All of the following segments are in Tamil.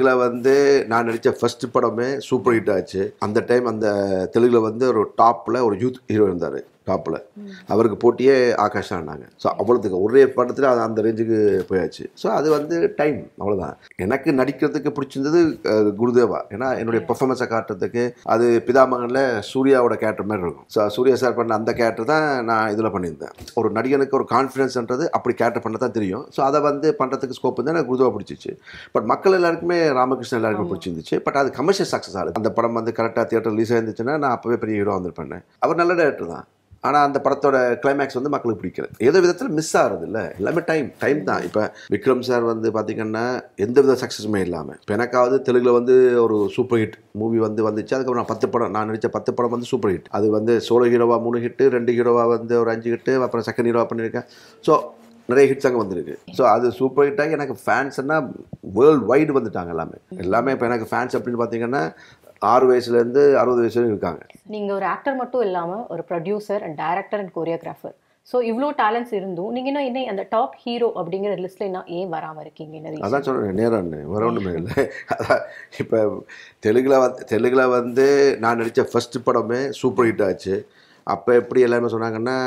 தெலுங்குல வந்து நான் நடித்த ஃபர்ஸ்ட் படமே சூப்பர் ஹிட் ஆச்சு அந்த டைம் அந்த தெலுங்குல வந்து ஒரு டாப்பில் ஒரு யூத் ஹீரோ இருந்தார் டாப்பில் அவருக்கு போட்டியே ஆகாஷ் ஆனாங்க ஸோ அவ்வளோத்துக்கு ஒரே படத்தில் அது அந்த ரேஞ்சுக்கு போயாச்சு ஸோ அது வந்து டைம் அவ்வளோதான் எனக்கு நடிக்கிறதுக்கு பிடிச்சிருந்தது அஹ், குருதேவா ஏன்னா என்னுடைய பெர்ஃபார்மன்ஸை காட்டுறதுக்கு அது பிதாமகனில் சூர்யாவோட கேரக்டர் மாதிரி இருக்கும் ஸோ சூர்யா சார் பண்ண அந்த கேரக்டர் தான் நான் இதில் பண்ணியிருந்தேன் ஒரு நடிகனுக்கு ஒரு கான்ஃபிடன்ஸ்ன்றது அப்படி கேரக்டர் பண்ண தான் தெரியும் ஸோ அதை வந்து பண்ணுறதுக்கு ஸ்கோப் வந்து எனக்கு குருதேவா பிடிச்சிச்சு பட் மக்கள் எல்லாருக்குமே ராமகிருஷ்ணன் எல்லாருக்கும் பிடிச்சிருந்துச்சு பட் அது கமர்ஷியல் சக்ஸஸ் ஆகுது அந்த படம் வந்து கரெக்டாக தியேட்டர் ரிலீஸ் ஆயிருந்துச்சுன்னா நான் அப்போவே பெரிய ஹீரோ வந்திருப்பேன் அவர் நல்ல டேரக்டர் தான் ஆனால் அந்த படத்தோட கிளைமேக்ஸ் வந்து மக்களுக்கு பிடிக்கல ஏதோ விதத்தில் மிஸ் ஆகிறது இல்லை எல்லாமே டைம் டைம் தான் இப்போ விக்ரம் சார் வந்து பார்த்தீங்கன்னா எந்த வித சக்ஸஸுமே இல்லாமல் இப்போ எனக்காவது தெலுங்குல வந்து ஒரு சூப்பர் ஹிட் மூவி வந்து வந்துச்சு அதுக்கப்புறம் நான் பத்து படம் நான் நடித்த பத்து படம் வந்து சூப்பர் ஹிட் அது வந்து சோலோ ஹீரோவா மூணு ஹிட்டு ரெண்டு ஹீரோவா வந்து ஒரு அஞ்சு ஹிட்டு அப்புறம் செகண்ட் ஹீரோவா பண்ணியிருக்கேன் ஸோ நிறைய ஹிட்ஸ் அங்கே வந்திருக்கு ஸோ அது சூப்பர் ஹிட்டாகி எனக்கு ஃபேன்ஸ்னா வேர்ல்டு வைடு வந்துட்டாங்க எல்லாமே எல்லாமே இப்போ எனக்கு ஃபேன்ஸ் அப்படின்னு பார்த்தீங்கன்னா ஆறு வயசுலேருந்து அறுபது வயசு வரைக்கும் இருக்காங்க நீங்க ஒரு ஆக்டர் மட்டும் இல்லாம ஒரு producer and director and choreographer so இவ்வளோ டேலண்ட்ஸ் இருந்தும் நீங்க இன்னும் என்ன அந்த டாப் ஹீரோ அப்படிங்கிற லிஸ்ட்ல என்ன ஏன் வராம இருக்கீங்க என்ன reason? அதான் சொல்கிறேன் நேரம் வேற ஒன்றுமே இல்லை அதான் இப்போ தெலுங்குல வந்து தெலுங்குல வந்து நான் நடித்த ஃபர்ஸ்ட் படமே சூப்பர் ஹிட் ஆச்சு அப்போ எப்படி எல்லாருமே சொன்னாங்கன்னா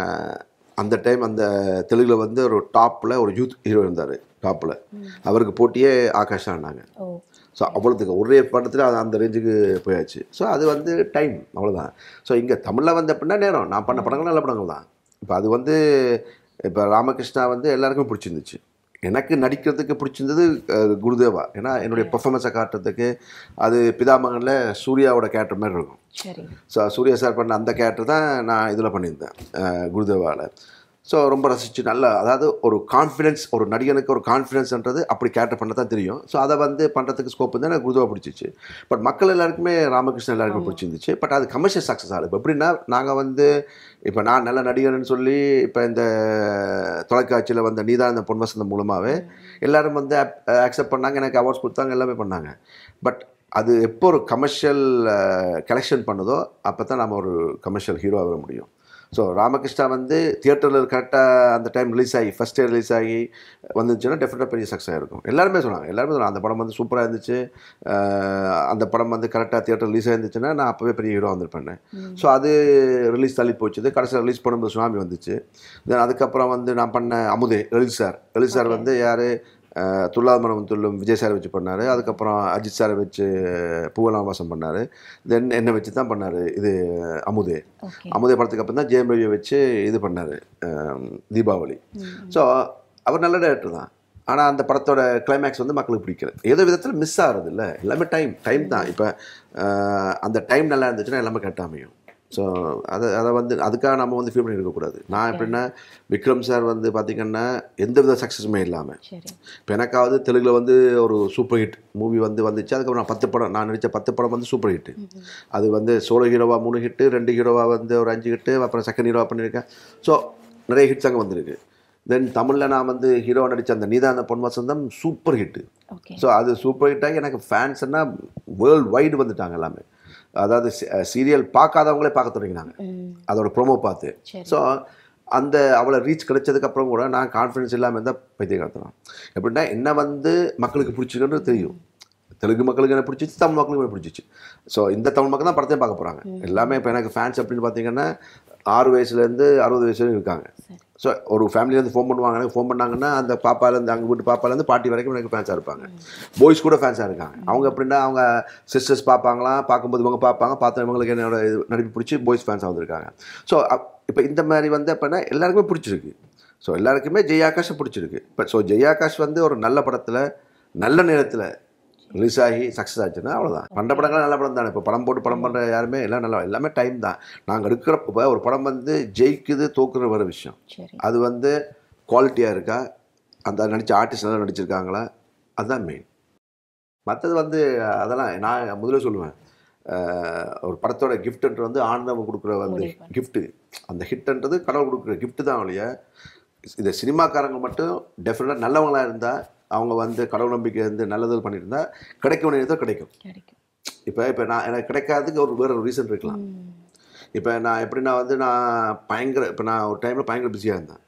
அந்த டைம் அந்த தெலுங்குல வந்து ஒரு டாப்பில் ஒரு யூத் ஹீரோ இருந்தார் டாப்பில் அவருக்கு போட்டியே ஆகாஷ் ஆனாங்க ஓ ஸோ அவ்வளோத்துக்கு ஒரே படத்தில் அது அந்த ரேஞ்சுக்கு போயாச்சு ஸோ அது வந்து டைம் அவ்வளோதான் ஸோ இங்கே தமிழில் வந்து அப்படின்னா நேரம் நான் பண்ண படங்கள் நல்ல படங்கள் தான் இப்போ அது வந்து இப்போ ராமகிருஷ்ணா வந்து எல்லாருக்கும் பிடிச்சிருந்துச்சு எனக்கு நடிக்கிறதுக்கு பிடிச்சிருந்தது அஹ், குருதேவா ஏன்னா என்னுடைய பெர்ஃபார்மன்ஸை காட்டுறதுக்கு அது பிதாமகனில் சூர்யாவோட கேரக்டர் மாதிரி இருக்கும் சரி ஸோ சூர்யா சார் பண்ண அந்த கேரக்டர் தான் நான் இதில் பண்ணியிருந்தேன் அஹ், குருதேவாவில் ஸோ ரொம்ப ரசித்து நல்லா அதாவது ஒரு கான்ஃபிடன்ஸ் ஒரு நடிகனுக்கு ஒரு கான்ஃபிடன்ஸ்ன்றது அப்படி கேரக்டர் பண்ண தான் தெரியும் ஸோ அதை வந்து பண்ணுறதுக்கு ஸ்கோப் வந்து எனக்கு குருதேவா பிடிச்சிச்சு பட் மக்கள் எல்லாருக்குமே ராமகிருஷ்ணன் எல்லாருக்கும் பிடிச்சிருந்துச்சு பட் அது கமர்ஷியல் சக்ஸஸ் ஆகுது இப்போ எப்படின்னா நாங்கள் வந்து இப்போ நான் நல்ல நடிகர்னு சொல்லி இப்போ இந்த தொலைக்காட்சியில் வந்த நீதான் இந்த பொன் வசந்தம் மூலமாகவே எல்லாரும் வந்து அக்செப்ட் பண்ணாங்க எனக்கு அவார்ட்ஸ் கொடுத்தாங்க எல்லாமே பண்ணாங்க பட் அது எப்போ ஒரு கமர்ஷியல் கலெக்ஷன் பண்ணுதோ அப்போ தான் நம்ம ஒரு கமர்ஷியல் ஹீரோ ஆக முடியும் ஸோ ராமகிருஷ்ணா வந்து தியேட்டரில் கரெக்டாக அந்த டைம் ரிலீஸ் ஆகி ஃபஸ்ட் இயர் ரிலீஸ் ஆகி வந்துச்சுன்னா டெஃபினட்டாக பெரிய சக்ஸஸ் இருக்கும் எல்லாருமே சொன்னாங்க எல்லாருமே சொன்னாங்க அந்த படம் வந்து சூப்பராக இருந்துச்சு அஹ் அந்த படம் வந்து கரெக்டாக தியேட்டர் ரிலீஸ் ஆயிருந்துச்சுன்னா நான் அப்போவே பெரிய ஹீரோ வந்திருப்பேன் ஸோ அது ரிலீஸ் தள்ளி போச்சுது கடைசியில் ரிலீஸ் பண்ணும்போது சுனாமி வந்துச்சு தென் அதுக்கப்புறம் வந்து நான் பண்ண அமுதே லலித் சார் லலித் சார் வந்து யார் துல்லாத மனம் துள்ளும் விஜய் சாரை வச்சு பண்ணார் அதுக்கப்புறம் அஜித் சாரை வச்சு பூவலாம் வாசம் பண்ணார் தென் என்னை வச்சு தான் பண்ணார் இது அமுதே ஓகே அமுதே படத்துக்கு அப்புறம் தான் ஜெயம் ரவியை வச்சு இது பண்ணார் தீபாவளி ஸோ அவர் நல்ல டேரக்டர் தான் ஆனால் அந்த படத்தோட கிளைமேக்ஸ் வந்து மக்களுக்கு பிடிக்கல ஏதோ விதத்தில் மிஸ் ஆகிறது இல்லை எல்லாமே டைம் டைம் தான் இப்போ அந்த டைம் நல்லா இருந்துச்சுன்னா எல்லாமே கரெக்டாக அமையும் ஸோ அதை அதை வந்து அதுக்காக நம்ம வந்து ஃபீல் பண்ணி இருக்கக்கூடாது நான் எப்படின்னா விக்ரம் சார் வந்து பார்த்திங்கன்னா எந்த வித சக்ஸஸுமே இல்லாமல் சரி இப்போ எனக்காவது தெலுங்குல வந்து ஒரு சூப்பர் ஹிட் மூவி வந்து வந்துச்சு அதுக்கப்புறம் நான் பத்து படம் நான் நடித்த பத்து படம் வந்து சூப்பர் ஹிட் அது வந்து சோலோ ஹீரோவா மூணு ஹிட்டு ரெண்டு ஹீரோவா வந்து ஒரு அஞ்சு ஹிட்டு அப்புறம் செகண்ட் ஹீரோவா பண்ணியிருக்கேன் ஸோ நிறைய ஹிட்ஸ் அங்கே வந்திருக்கு தென் தமிழில் நான் வந்து ஹீரோ நடித்த அந்த நீதான Pon Vasantham super hit okay so அது சூப்பர் ஹிட்டாகி எனக்கு ஃபேன்ஸ்னா வேர்ல்டு வைடு வந்துட்டாங்க எல்லாமே அதாவது சீரியல் பார்க்காதவங்களே பார்க்க தொடங்கினாங்க ம் அதோட ப்ரோமோ பார்த்து சரி ஸோ அந்த அவளை ரீச் கிடைச்சதுக்கப்புறம் கூட நான் கான்ஃபிடன்ஸ் இல்லாமல் இருந்தால் பைத்தியகார்த்தலாம் எப்படின்னா என்ன வந்து மக்களுக்கு பிடிச்சிருக்குன்னு தெரியும் தெலுங்கு மக்களுக்கு என்ன பிடிச்சிச்சு தமிழ் மக்களுக்கு என்ன பிடிச்சிச்சு ஸோ இந்த தமிழ் மக்கள் தான் படத்தையும் பார்க்க போகிறாங்க எல்லாமே இப்போ எனக்கு ஃபேன்ஸ் அப்படின்னு பார்த்தீங்கன்னா ஆறு வயசுலேருந்து அறுபது வயசு வரைக்கும் இருக்காங்க சரி ஸோ ஒரு ஃபேமிலியிலேருந்து ஃபோன் பண்ணுவாங்க எனக்கு ஃபோன் பண்ணாங்கன்னா அந்த பாப்பாலேருந்து அங்கே வீட்டு பாப்பாலேருந்து பாட்டி வரைக்கும் எனக்கு ஃபேன்ஸாக இருப்பாங்க பாய்ஸ் கூட ஃபேன்ஸாக இருக்காங்க அவங்க எப்படின்னா அவங்க சிஸ்டர்ஸ் பார்ப்பாங்களாம் பார்க்கும்போது இவங்க பார்ப்பாங்க பார்த்து இவங்களுக்கு என்னோட இது நடிப்பு பிடிச்சி பாய்ஸ் ஃபேன்ஸாக வந்திருக்காங்க ஸோ இப்போ இந்த மாதிரி வந்து அப்படின்னா எல்லாருக்குமே பிடிச்சிருக்கு ஸோ எல்லாருக்குமே ஜெயாகாஷை பிடிச்சிருக்கு இப்போ ஸோ ஜெயாகாஷ் வந்து ஒரு நல்ல படத்தில் நல்ல நேரத்தில் ரிலீஸ் ஆகி சக்ஸஸ் ஆச்சுன்னா அவ்வளோதான் பண்ட படங்கள் நல்ல படம் தானே இப்போ படம் போட்டு படம் பண்ணுற யாருமே எல்லாம் நல்லா எல்லாமே டைம் தான் நாங்கள் எடுக்கிற இப்போ ஒரு படம் வந்து ஜெயிக்குது தோக்குற வர விஷயம் சரி அது வந்து குவாலிட்டியாக இருக்கா அந்த நடித்த ஆர்டிஸ்ட் நல்லா நடிச்சிருக்காங்களா அதுதான் மெயின் மற்றது வந்து அதெல்லாம் நான் முதல்ல சொல்லுவேன் அஹ், ஒரு படத்தோட கிஃப்ட்ன்றது வந்து ஆனந்தம் கொடுக்குற வந்து முடிவு பண்ணு. கிஃப்ட்டு அந்த ஹிட்ன்றது கடவுள் கொடுக்குற கிஃப்ட் தான் ஒழிய இந்த சினிமாக்காரங்க மட்டும் டெஃபினட்டாக நல்லவங்களாக இருந்தால் அவங்க வந்து கடவுள் நம்பிக்கை வந்து நல்லது பண்ணிட்டு இருந்தால் கிடைக்க வேண்டியதோ கிடைக்கும் கிடைக்கும் இப்போ இப்போ நான் எனக்கு கிடைக்காததுக்கு ஒரு வேற ஒரு ரீசன் இருக்கலாம் ம் இப்போ நான் எப்படின்னா வந்து நான் பயங்கர இப்போ நான் ஒரு டைமில் பயங்கர பிஸியாக இருந்தேன்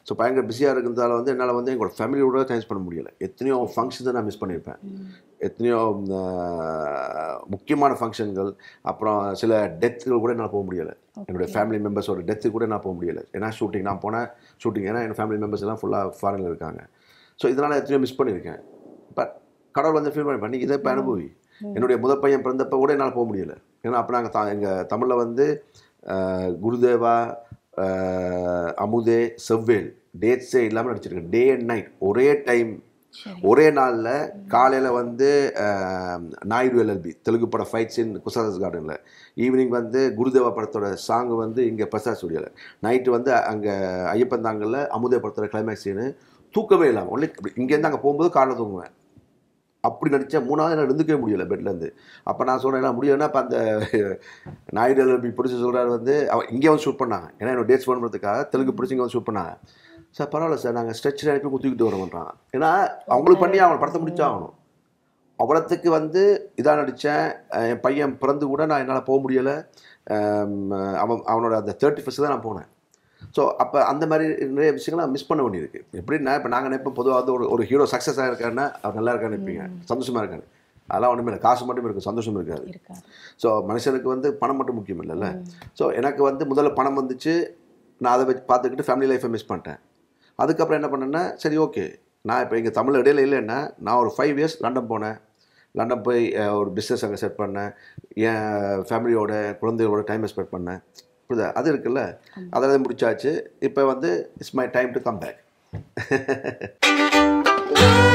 ஸோ பயங்கர பிஸியாக இருக்கிறதால வந்து என்னால் வந்து எங்களோட ஃபேமிலியோட டைம் பண்ண முடியலை எத்தனையோ ஃபங்க்ஷன்ஸை நான் மிஸ் பண்ணியிருப்பேன் எத்தனையோ ஆஹ், முக்கியமான ஃபங்க்ஷன்கள் அப்புறம் சில டெத்துகள் கூட என்னால் போக முடியலை என்னுடைய ஃபேமிலி மெம்பர்ஸோட டெத்து கூட நான் போக முடியலை ஏன்னா ஷூட்டிங் நான் போனேன் ஷூட்டிங் ஏன்னா என் ஃபேமிலி மெம்பர்ஸ் எல்லாம் ஃபுல்லாக ஃபாரினில் இருக்காங்க ஸோ இதனால் எத்தனையோ மிஸ் பண்ணியிருக்கேன் பட் கடவுள் வந்து ஃபீல் பண்ணி நீங்கள் இதை இப்போ அனுபவி என்னுடைய முதல் பையன் பிறந்தப்ப கூட என்னால் போக முடியல ஏன்னா அப்போ நாங்கள் தா எங்கள் தமிழில் வந்து ஆஹ், குருதேவா ஆஹ், அமுதே செவ்வேல் டேட்ஸே இல்லாமல் நடிச்சிருக்கேன் டே அண்ட் நைட் ஒரே டைம் ஒரே நாளில் காலையில் வந்து ஆஹ், நாயுடு எல்எல்பி தெலுங்கு பட ஃபைட்ஸ் இன் குசாதாஸ் கார்டனில் ஈவினிங் வந்து குருதேவா படத்தோட சாங் வந்து இங்கே பிரசாத் ஸ்டுடியோவில் நைட்டு வந்து அங்கே ஐயப்பன் தாங்கல்ல அமுதே படத்தோட கிளைமேக்ஸ் சீனு தூக்கவே இல்லாமல் ஒன்லி இங்கேருந்து அங்கே போகும்போது காலைல தூங்குவேன் அப்படி நடித்தேன் மூணாவது என்னால் இருந்துக்கவே முடியல பெட்லேருந்து அப்போ நான் சொன்னேன் என்ன முடியும்னா அப்போ அந்த நாயுடு எல்எல்பி பிடிச்சி சொல்கிறாரு வந்து அவன் இங்கே வந்து ஷூட் பண்ணாங்க ஏன்னா என்னோட டேட்ஸ் பண்ணுறதுக்காக தெலுங்கு பிடிச்சி இங்கே வந்து ஷூட் பண்ணாங்க சார் பரவாயில்ல சார் நாங்கள் ஸ்ட்ரெச்சர் அனுப்பி குத்திக்கிட்டு வரோம்ன்றாங்க ஏன்னா அவங்களுக்கு பண்ணி அவங்க படத்தை முடிச்சாகணும் அவ்வளோத்துக்கு வந்து இதாக நடித்தேன் என் பையன் பிறந்து கூட நான் என்னால் போக முடியலை அவன் அவனோட அந்த தேர்ட்டி ஃபஸ்ட்டு தான் நான் போனேன் ஸோ அப்போ அந்த மாதிரி நிறைய விஷயங்களை மிஸ் பண்ண வேண்டியிருக்கு எப்படின்னா இப்போ நாங்கள் நினைப்போம் பொதுவாக வந்து ஒரு ஒரு ஹீரோ சக்ஸஸாக இருக்காருன்னா அவர் நல்லா இருக்கான்னு நினைப்பீங்க சந்தோஷமாக இருக்காரு அதெல்லாம் ஒன்றுமே இல்லை காசு மட்டும் இருக்கும் சந்தோஷம் இருக்காது இருக்காது ஸோ மனுஷனுக்கு வந்து பணம் மட்டும் முக்கியம் இல்லைல்ல ஸோ எனக்கு வந்து முதல்ல பணம் வந்துச்சு நான் அதை வச்சு பார்த்துக்கிட்டு ஃபேமிலி லைஃப்பை மிஸ் பண்ணிட்டேன் அதுக்கப்புறம் என்ன பண்ணேன்னா சரி ஓகே நான் இப்போ இங்கே தமிழ் இடையில இல்லைன்னா நான் ஒரு ஃபைவ் இயர்ஸ் லண்டன் போனேன் லண்டன் போய் அஹ், ஒரு பிஸ்னஸ் அங்கே செட் பண்ணேன் என் ஃபேமிலியோட குழந்தைகளோட டைம் ஸ்பெண்ட் பண்ணேன் புரியுதா அது இருக்குல்ல அதெல்லாம் முடிச்சாச்சு இப்போ வந்து it's my time to come back